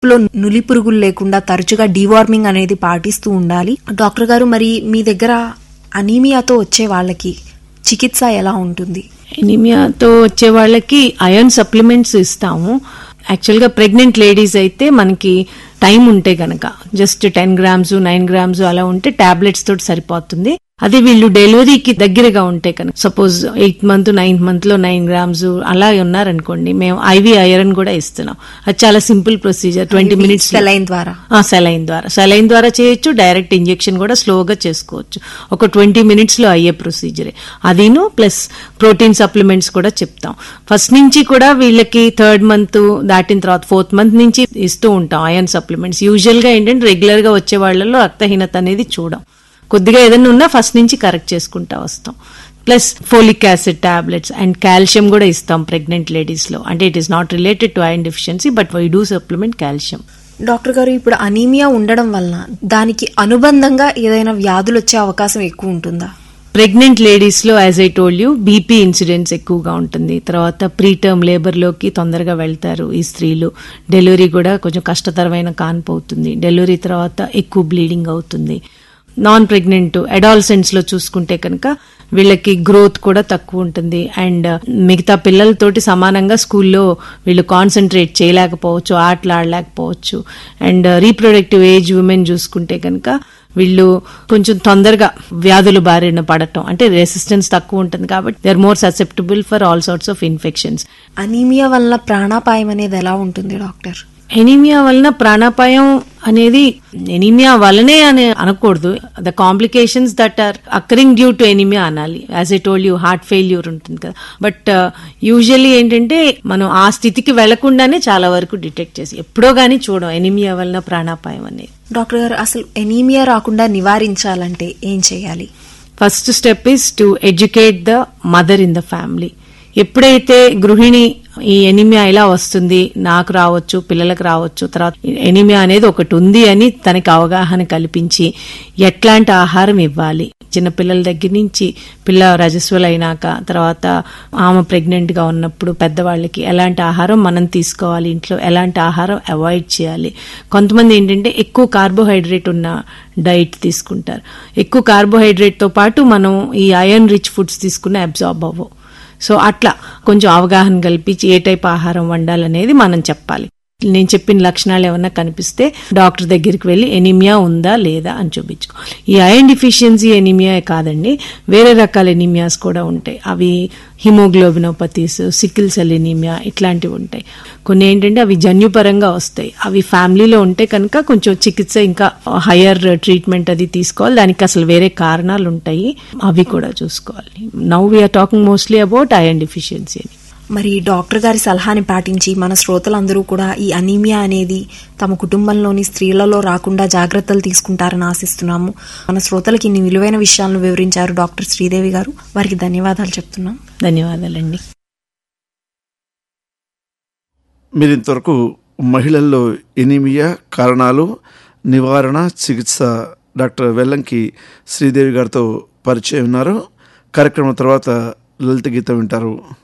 లో నులి పురుగులు లేకుండా తరచుగా డీవార్మింగ్ అనేది పాటిస్తూ ఉండాలి డాక్టర్ గారు మరి మీ దగ్గర అనీమియాతో వచ్చే వాళ్ళకి చికిత్స ఎలా ఉంటుంది ఎనిమియాతో వచ్చే వాళ్ళకి అయర్న్ సప్లిమెంట్స్ ఇస్తాము యాక్చువల్గా ప్రెగ్నెంట్ లేడీస్ అయితే మనకి టైం ఉంటే గనక just ten grams nine grams అలా ఉంటే టాబ్లెట్స్ తోటి సరిపోతుంది అదే వీళ్ళు డెలివరీకి దగ్గరగా ఉంటే కనుక suppose eighth month ninth month లో నైన్ గ్రామ్స్ అలా ఉన్నారనుకోండి మేము ఐవి ఐరన్ కూడా ఇస్తున్నాం అది చాలా simple procedure twenty minutes saline ద్వారా సెలైన్ ద్వారా సెలైన్ ద్వారా చేయొచ్చు డైరెక్ట్ ఇంజెక్షన్ కూడా స్లోగా చేసుకోవచ్చు ఒక ట్వంటీ మినిట్స్ లో అయ్యే ప్రొసీజరే అదిను ప్లస్ ప్రోటీన్ సప్లిమెంట్స్ కూడా చెప్తాం ఫస్ట్ నుంచి కూడా వీళ్ళకి థర్డ్ మంత్ దాటిన తర్వాత ఫోర్త్ మంత్ నుంచి ఇస్తూ ఉంటాం అయర్న్ సప్లిమెంట్స్ యూజువల్ గా ఏంటంటే రెగ్యులర్ గా వచ్చే వాళ్ళలో రక్తహీనత అనేది చూడం కొద్దిగా ఏదైనా ఉన్నా ఫస్ట్ నుంచి కరెక్ట్ చేసుకుంటా వస్తాం plus folic acid tablets and calcium కూడా ఇస్తాం ప్రెగ్నెంట్ లేడీస్ లో అంటే it is not related to iron deficiency but why do supplement calcium doctor గారు ఇప్పుడు అనీమియా ఉండడం వలన దానికి అనుబంధంగా ఏదైనా వ్యాధులు వచ్చే అవకాశం ఎక్కువ ఉంటుందా ప్రెగ్నెంట్ లేడీస్ లో as I told you BP incidents ఎక్కువగా ఉంటుంది తర్వాత ప్రీ టర్మ్ లేబర్ లోకి తొందరగా వెళ్తారు ఈ స్త్రీలు డెలివరీ కూడా కొంచెం కష్టతరమైన కాన్పు అవుతుంది డెలివరీ తర్వాత ఎక్కువ బ్లీడింగ్ అవుతుంది నాన్ ప్రెగ్నెంట్ అడాల్సెంట్స్ లో చూసుకుంటే కనుక వీళ్ళకి గ్రోత్ కూడా తక్కువ ఉంటుంది అండ్ మిగతా పిల్లలతోటి సమానంగా స్కూల్లో వీళ్ళు కాన్సన్ట్రేట్ చేయలేకపోవచ్చు ఆటలు ఆడలేకపోవచ్చు అండ్ రీప్రొడక్టివ్ ఏజ్ ఉమెన్ చూసుకుంటే కనుక వీళ్ళు కొంచెం తొందరగా వ్యాధుల బారిన పడటం అంటే రెసిస్టెన్స్ తక్కువ ఉంటుంది కాబట్టి they are more susceptible for all sorts of infections anaemia వలన ప్రాణాపాయం అనేది ఎలా ఉంటుంది డాక్టర్ ఎనీమియా వలన ప్రాణాపాయం అనేది ఎనీమియా వలనే అని అనకూడదు the complications that are occurring due to anaemia అనాలి as a told you heart failure ఉంటుంది కదా బట్ యూజువల్లీ ఏంటంటే మనం ఆ స్థితికి వెళ్లకుండానే చాలా వరకు డిటెక్ట్ చేసి ఎప్పుడో గానీ చూడం ఎనీమియా వలన ప్రాణాపాయం అనేది డాక్టర్ గారు అసలు ఎనీమియా రాకుండా నివారించాలంటే ఏం చేయాలి first step is to educate the mother in the family ఎప్పుడైతే గృహిణి ఈ ఎనిమియా ఇలా వస్తుంది నాకు రావచ్చు పిల్లలకు రావచ్చు తర్వాత ఎనిమియా అనేది ఒకటి ఉంది అని తనకి అవగాహన కల్పించి ఎట్లాంటి ఆహారం ఇవ్వాలి చిన్నపిల్లల దగ్గర నుంచి పిల్ల రజస్వలైనాక తర్వాత ఆమె ప్రెగ్నెంట్ గా ఉన్నప్పుడు పెద్దవాళ్ళకి ఎలాంటి ఆహారం మనం తీసుకోవాలి ఇంట్లో ఎలాంటి ఆహారం అవాయిడ్ చేయాలి కొంతమంది ఏంటంటే ఎక్కువ కార్బోహైడ్రేట్ ఉన్న డైట్ తీసుకుంటారు ఎక్కువ కార్బోహైడ్రేట్ తో పాటు మనం ఈ ఐరన్ రిచ్ ఫుడ్స్ తీసుకున్న అబ్జార్బ్ అవ్వవు సో అట్లా కొంచెం అవగాహన కల్పించి ఏ టైప్ ఆహారం వండాలనేది మనం చెప్పాలి నేను చెప్పిన లక్షణాలు ఏమన్నా కనిపిస్తే డాక్టర్ దగ్గరికి వెళ్ళి ఎనిమియా ఉందా లేదా అని చూపించుకోవాలి ఈ ఐరన్ డిఫిషియన్సీ ఎనిమియా కాదండి వేరే రకాల ఎనిమియాస్ కూడా ఉంటాయి అవి హిమోగ్లోబినోపతీస్ సికిల్ సెల్ ఎనీమియా ఇట్లాంటివి ఉంటాయి కొన్ని ఏంటంటే అవి జన్యుపరంగా వస్తాయి అవి ఫ్యామిలీలో ఉంటే కనుక కొంచెం చికిత్స ఇంకా హయ్యర్ ట్రీట్మెంట్ అది తీసుకోవాలి దానికి అసలు వేరే కారణాలు ఉంటాయి అవి కూడా చూసుకోవాలి now we're talking mostly about iron deficiency అని మరి డాక్టర్ గారి సలహాని పాటించి మన శ్రోతలందరూ కూడా ఈ అనీమియా అనేది తమ కుటుంబంలోని స్త్రీలలో రాకుండా జాగ్రత్తలు తీసుకుంటారని ఆశిస్తున్నాము మన శ్రోతలకి ఇన్ని విలువైన విషయాలను వివరించారు డాక్టర్ శ్రీదేవి గారు వారికి ధన్యవాదాలు చెప్తున్నాం ధన్యవాదాలండి మీరు ఇంతవరకు మహిళల్లో ఎనీమియా కారణాలు నివారణ చికిత్స డాక్టర్ వెల్లంకి శ్రీదేవి గారితో పరిచయం ఉన్నారు కార్యక్రమం తర్వాత లలిత గీతం వింటారు